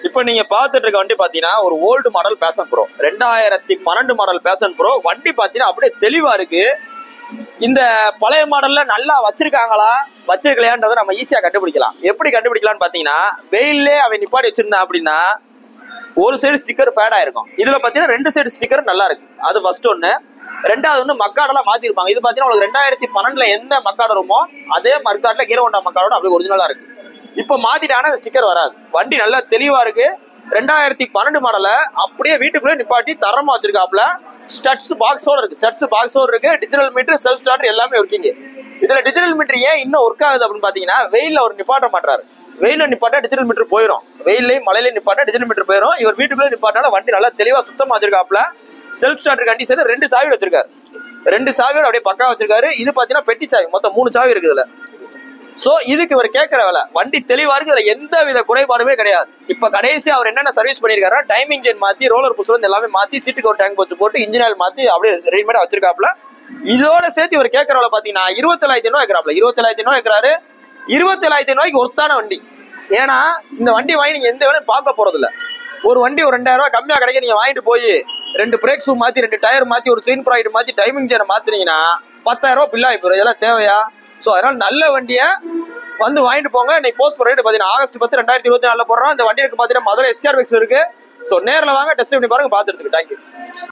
இப்போ நீங்க பார்த்துட்டு இருக்க வண்டி பாத்தீங்கன்னா ஒரு ஓல்டு மாடல் பேஷன் ப்ரோ ரெண்டாயிரத்தி பன்னெண்டு மாடல் பேஷன் ப்ரோ வண்டி பாத்தீங்கன்னா அப்படியே தெளிவா இருக்கு இந்த பழைய மாடல்ல நல்லா வச்சிருக்காங்களா வச்சிருக்கலையான்றதை நம்ம ஈஸியா கண்டுபிடிக்கலாம் எப்படி கண்டுபிடிக்கலாம்னு பாத்தீங்கன்னா வெயிலே அவன் நிப்பாடி வச்சிருந்தான் அப்படின்னா ஒரு சைடு ஸ்டிக்கர் பேட் ஆயிருக்கும் இதுல பாத்தீங்கன்னா ரெண்டு சைடு ஸ்டிக்கர் நல்லா இருக்கு அது ஃபர்ஸ்ட் ஒண்ணு ரெண்டாவது ஒண்ணு மக்காடெல்லாம் மாத்திருப்பாங்க இது பாத்தீங்கன்னா உங்களுக்கு ரெண்டாயிரத்தி பன்னெண்டுல எந்த மக்காடு வருமோ அதே மர்க்காட்ல ஹீரோ ஹோண்டா மக்காடோட அப்படியே ஒரிஜினலா இருக்கு இப்போ மாத்திட்டாங்கன்னா அந்த ஸ்டிக்கர் வராது வண்டி நல்லா தெளிவா இருக்கு ரெண்டாயிரத்தி பன்னெண்டு மாடல அப்படியே வீட்டுக்குள்ளே நிப்பாட்டி தரமா வச்சிருக்காப்ல ஸ்டட்ஸ் பாக்ஸோட இருக்கு ஸ்டட்ஸ் பாக்ஸோட இருக்கு டிஜிட்டல் மீட்டர் செல்ஃப் ஸ்டார்ட் எல்லாமே இருக்கீங்க இதுல டிஜிட்டல் மீட்டர் ஏன் இன்னும் ஒர்க் ஆகுது அப்படின்னு பாத்தீங்கன்னா வெயில்ல அவர் நிப்பாட்ட மாட்டாரு வெயில நிப்பாட்டா டிஜிட்டல் மீட்டர் போயிடும் வெயிலையும் மழையிலையும் நிப்பாட்டா டிஜிட்டல் மீட்டர் போயிடும் இவர் வீட்டுக்குள்ளே நிப்பாட்டால வண்டி நல்லா தெளிவா சுத்தமா வச்சிருக்காப்ல செல்ஃப் ஸ்டார்டர் கண்டிஷன் ரெண்டு சாவி வச்சிருக்காரு ரெண்டு சாவியோட அப்படியே பக்கா வச்சிருக்காரு இது பாத்தீங்கன்னா பெட்டி சாவி மொத்தம் மூணு சாவி இருக்குது இதுல சோ இதுக்கு இவர் கேட்கிற வேலை வண்டி தெளிவா இருக்கு இதுல எந்த வித குறைபாடுமே கிடையாது இப்ப கடைசி அவர் என்னென்ன சர்வீஸ் பண்ணிருக்காருன்னா டைம் இன்ஜின் மாத்தி ரோலர் புஷ் வந்து எல்லாமே மாத்தி சீட்டுக்கு ஒரு டேங்க் வச்சு போட்டு இன்ஜின் ஆயில் மாத்தி அப்படியே ரெடிமேடா வச்சிருக்காப்ல இதோட சேர்த்து இவர் கேட்கிற வேலை பாத்தீங்கன்னா இருபத்தேழாயிரத்தி ரூபாய் வைக்கிறாப்ல இருபத்தேழாயிரத்தி ரூபாய் வைக்கிறாரு இருபத்தேழாயிரத்தி ரூபாய்க்கு ஒருத்தான வண்டி ஏன்னா இந்த வண்டி வாங்கி நீங்க எந்த வேலையும் பார்க்க போறது இல்ல ஒரு வண்டி ஒரு ரெண்டாயிரம் ரூபாய் கம்மியா கிடைக்க நீங்க வாங்கிட்டு போய் ரெண்டு பிரேக் ஷூ மாத்தி ரெண்டு டயர் மாத்தி ஒரு செயின் ப்ராய்ட் மாத்தி டைமிங் சேனை மாத்தினீங்கன்னா பத்தாயிரம் ரூபாய் பில் ஆகி போயிடும் இதெல்லாம் தேவையா சோ அதனால நல்ல வண்டியை வந்து வாங்கிட்டு போங்க இன்னைக்கு போஸ்ட் பண்ணி பாத்தீங்கன்னா ஆகஸ்ட் பத்து ரெண்டாயிரத்தி இருபத்தி நாலுல போடுறோம் இந்த வண்டி இருக்கு பாத்தீங்கன்னா மதுரை எஸ்கேர் இருக்கு சோ நேர்ல வாங்க டெஸ்ட் பண்ணி பாருங்க பாத்துட்டு தேங்க்யூ